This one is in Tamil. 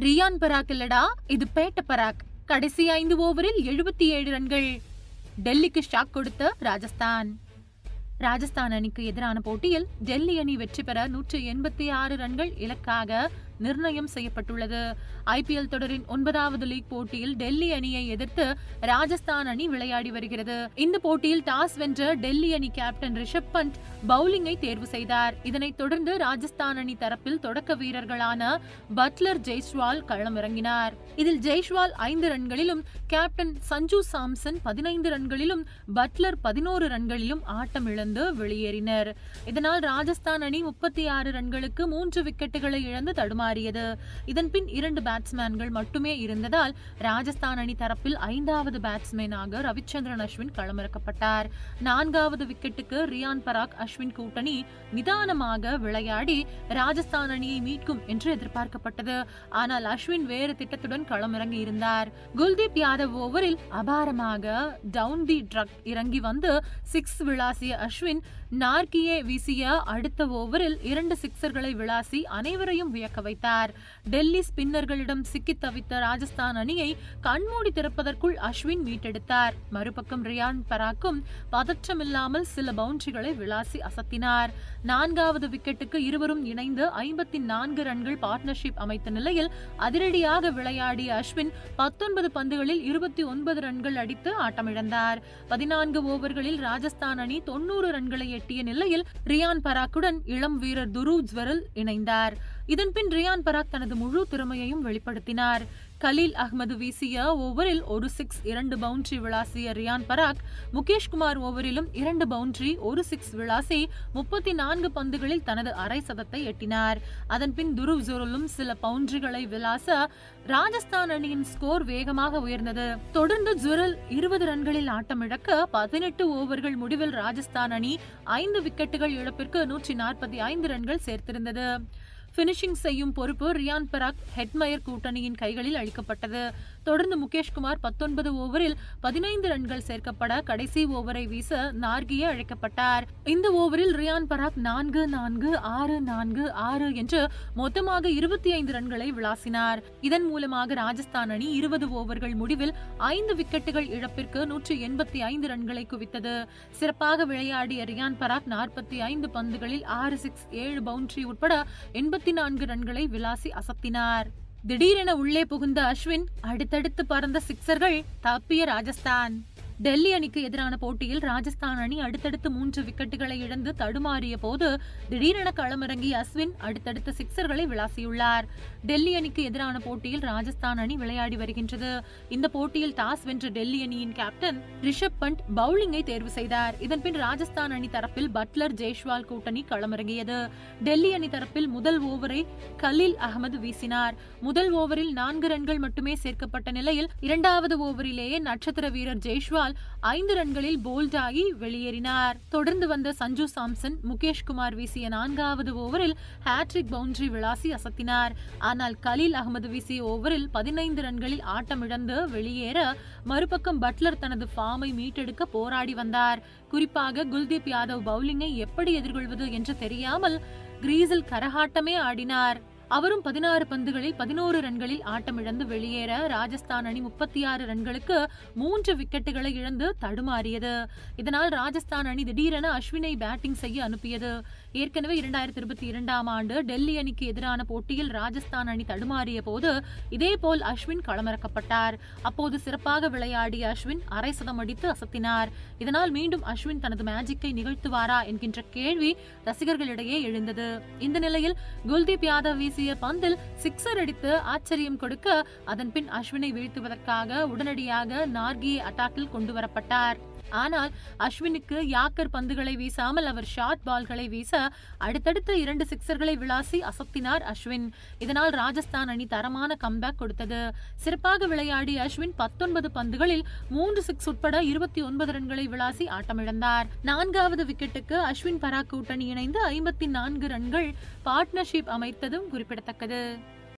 ரியான் பராக் இல்லடா இது பேட்ட பராக் கடைசி ஐந்து ஓவரில் எழுபத்தி ஏழு ரன்கள் டெல்லிக்கு ஷாக் கொடுத்த ராஜஸ்தான் ராஜஸ்தான் அணிக்கு எதிரான போட்டியில் டெல்லி அணி வெற்றி பெற நூற்று எண்பத்தி ஆறு ரன்கள் இலக்காக நிர்ணயம் செய்யப்பட்டுள்ளது ஐபிஎல் தொடரின் ஒன்பதாவது லீக் போட்டியில் டெல்லி அணியை எதிர்த்து ராஜஸ்தான் அணி விளையாடி வருகிறது இந்த போட்டியில் டாஸ் வென்ற டெல்லி அணி கேப்டன் ரிஷப் பண்ட் பவுலிங்கை தேர்வு செய்தார் இதனைத் தொடர்ந்து ராஜஸ்தான் அணி தரப்பில் தொடக்க வீரர்களான பட்லர் ஜெய்ஸ்வால் களமிறங்கினார் இதில் ஜெய்ஸ்வால் ஐந்து ரன்களிலும் கேப்டன் சஞ்சு சாம்சன் பதினைந்து ரன்களிலும் பட்லர் பதினோரு ரன்களிலும் ஆட்டம் இழந்து வெளியேறினர் இதனால் ராஜஸ்தான் அணி முப்பத்தி ஆறு ரன்களுக்கு மூன்று விக்கெட்டுகளை இழந்து தடுமாறியது இதன்பின் இரண்டு பேட்ஸ்மேன்கள் மட்டுமே இருந்ததால் ராஜஸ்தான் அணி தரப்பில் ஐந்தாவது பேட்ஸ்மேனாக ரவிச்சந்திரன் அஸ்வின் களமிறக்கப்பட்டார் நான்காவது விக்கெட்டுக்கு ரியான் பராக் அஸ்வின் கூட்டணி நிதானமாக விளையாடி ராஜஸ்தான் அணியை மீட்கும் என்று எதிர்பார்க்கப்பட்டது ஆனால் அஸ்வின் வேறு திட்டத்துடன் களமிறங்கி இருந்தார் குல்தீப் யாதவ் ஓவரில் அபாரமாக டவுன் தி ட்ரக் இறங்கி வந்து சிக்ஸ் விளாசிய அஸ்வின் நார்கியே வீசிய அடுத்த ஓவரில் இரண்டு சிக்சர்களை விளாசி அனைவரையும் வியக்க வைத்தார் டெல்லி ஸ்பின்னர்களிடம் சிக்கித் தவித்த ராஜஸ்தான் அணியை கண்மூடி திறப்பதற்குள் அஸ்வின் மீட்டெடுத்தார் மறுபக்கம் ரியான் பராக்கும் பதற்றமில்லாமல் சில பவுண்டரிகளை விளாசி அசத்தினார் நான்காவது விக்கெட்டுக்கு இருவரும் இணைந்து ஐம்பத்தி நான்கு ரன்கள் பார்ட்னர்ஷிப் அமைத்த நிலையில் அதிரடியாக விளையாடிய அஸ்வின் பத்தொன்பது பந்துகளில் இருபத்தி ஒன்பது ரன்கள் அடித்து ஆட்டமிழந்தார் பதினான்கு ஓவர்களில் ராஜஸ்தான் அணி தொன்னூறு ரன்களை எட்டிய நிலையில் ரியான் பராக்குடன் இளம் வீரர் துருவ் ஜ்வரல் இணைந்தார் இதன்பின் ரியான் பராக் தனது முழு திறமையையும் வெளிப்படுத்தினார் கலீல் அகமது வீசிய ஓவரில் ஒரு சிக்ஸ் இரண்டு பவுண்டரி விளாசிய ரியான் பராக் முகேஷ்குமார் ஓவரிலும் இரண்டு பவுண்டரி ஒரு சிக்ஸ் விளாசி முப்பத்தி நான்கு பந்துகளில் தனது அரை சதத்தை எட்டினார் அதன்பின் துருவ் ஜோரலும் சில பவுண்டரிகளை விளாச ராஜஸ்தான் அணியின் ஸ்கோர் வேகமாக உயர்ந்தது தொடர்ந்து ஜுரல் இருபது ரன்களில் ஆட்டமிழக்க பதினெட்டு ஓவர்கள் முடிவில் ராஜஸ்தான் அணி ஐந்து விக்கெட்டுகள் இழப்பிற்கு நூற்றி நாற்பத்தி ஐந்து ரன்கள் சேர்த்திருந்தது பினிஷிங் செய்யும் பொறுப்பு ரியான் பராக் ஹெட்மயர் கூட்டணியின் கைகளில் அளிக்கப்பட்டது தொடர்ந்து முகேஷ்குமார் பத்தொன்பது ஓவரில் பதினைந்து ரன்கள் சேர்க்கப்பட கடைசி ஓவரை வீச நார்கியே அழைக்கப்பட்டார் இந்த ஓவரில் ரியான் பராக் நான்கு நான்கு ஆறு நான்கு ஆறு என்று மொத்தமாக இருபத்தி ஐந்து ரன்களை விளாசினார் இதன் மூலமாக ராஜஸ்தான் அணி இருபது ஓவர்கள் முடிவில் ஐந்து விக்கெட்டுகள் இழப்பிற்கு நூற்றி எண்பத்தி ஐந்து ரன்களை குவித்தது சிறப்பாக விளையாடிய ரியான் பராக் நாற்பத்தி ஐந்து பந்துகளில் ஆறு சிக்ஸ் ஏழு பவுண்டரி உட்பட எண்பத்தி நான்கு ரன்களை விளாசி அசத்தினார் திடீரென உள்ளே புகுந்த அஸ்வின் அடுத்தடுத்து பறந்த சிக்சர்கள் தப்பிய ராஜஸ்தான் டெல்லி அணிக்கு எதிரான போட்டியில் ராஜஸ்தான் அணி அடுத்தடுத்து மூன்று விக்கெட்டுகளை இழந்து தடுமாறிய போது திடீரென களமிறங்கிய அஸ்வின் அடுத்தடுத்த சிக்சர்களை விளாசியுள்ளார் டெல்லி அணிக்கு எதிரான போட்டியில் ராஜஸ்தான் அணி விளையாடி வருகின்றது இந்த போட்டியில் டாஸ் வென்ற டெல்லி அணியின் கேப்டன் ரிஷப் பண்ட் பவுலிங்கை தேர்வு செய்தார் இதன்பின் ராஜஸ்தான் அணி தரப்பில் பட்லர் ஜெய்ஷ்வால் கூட்டணி களமிறங்கியது டெல்லி அணி தரப்பில் முதல் ஓவரை கலீல் அகமது வீசினார் முதல் ஓவரில் நான்கு ரன்கள் மட்டுமே சேர்க்கப்பட்ட நிலையில் இரண்டாவது ஓவரிலேயே நட்சத்திர வீரர் ஜெய்ஷ்வால் ஐந்து ரன்களில் போல்ட் ஆகி வெளியேறினார் தொடர்ந்து வந்த சஞ்சு சாம்சன் முகேஷ்குமார் வீசிய நான்காவது ஓவரில் ஹேட்ரிக் பவுண்டரி விளாசி அசத்தினார் ஆனால் கலீல் அகமது வீசிய ஓவரில் பதினைந்து ரன்களில் ஆட்டமிழந்து வெளியேற மறுபக்கம் பட்லர் தனது ஃபார்மை மீட்டெடுக்க போராடி வந்தார் குறிப்பாக குல்தீப் யாதவ் பவுலிங்கை எப்படி எதிர்கொள்வது என்று தெரியாமல் கிரீஸில் கரகாட்டமே ஆடினார் அவரும் பதினாறு பந்துகளில் பதினோரு ரன்களில் ஆட்டமிழந்து வெளியேற ராஜஸ்தான் அணி முப்பத்தி ஆறு ரன்களுக்கு மூன்று விக்கெட்டுகளை இழந்து தடுமாறியது இதனால் ராஜஸ்தான் அணி திடீரென அஸ்வினை பேட்டிங் செய்ய அனுப்பியது ஏற்கனவே இரண்டாயிரத்தி இருபத்தி இரண்டாம் ஆண்டு டெல்லி அணிக்கு எதிரான போட்டியில் ராஜஸ்தான் அணி தடுமாறிய போது இதேபோல் அஸ்வின் களமிறக்கப்பட்டார் அப்போது சிறப்பாக விளையாடிய அஸ்வின் அரை சதம் அடித்து அசத்தினார் இதனால் மீண்டும் அஸ்வின் தனது மேஜிக்கை நிகழ்த்துவாரா என்கின்ற கேள்வி ரசிகர்களிடையே எழுந்தது இந்த நிலையில் குல்தீப் யாதவ் வீசிய பந்தில் சிக்ஸர் அடித்து ஆச்சரியம் கொடுக்க அதன்பின் அஸ்வினை வீழ்த்துவதற்காக உடனடியாக நார்கியை அட்டாக்கில் கொண்டு வரப்பட்டார் ஆனால் அஸ்வினுக்கு யாக்கர் பந்துகளை வீசாமல் அவர் ஷார்ட் பால்களை வீச அடுத்தடுத்த இரண்டு சிக்சர்களை விளாசி அசத்தினார் அஸ்வின் இதனால் ராஜஸ்தான் அணி தரமான கம்பேக் கொடுத்தது சிறப்பாக விளையாடிய அஸ்வின் பத்தொன்பது பந்துகளில் மூன்று சிக்ஸ் உட்பட இருபத்தி ஒன்பது ரன்களை விளாசி ஆட்டமிழந்தார் நான்காவது விக்கெட்டுக்கு அஸ்வின் பராக் கூட்டணி இணைந்து ஐம்பத்தி நான்கு ரன்கள் பார்ட்னர்ஷிப் அமைத்ததும் குறிப்பிடத்தக்கது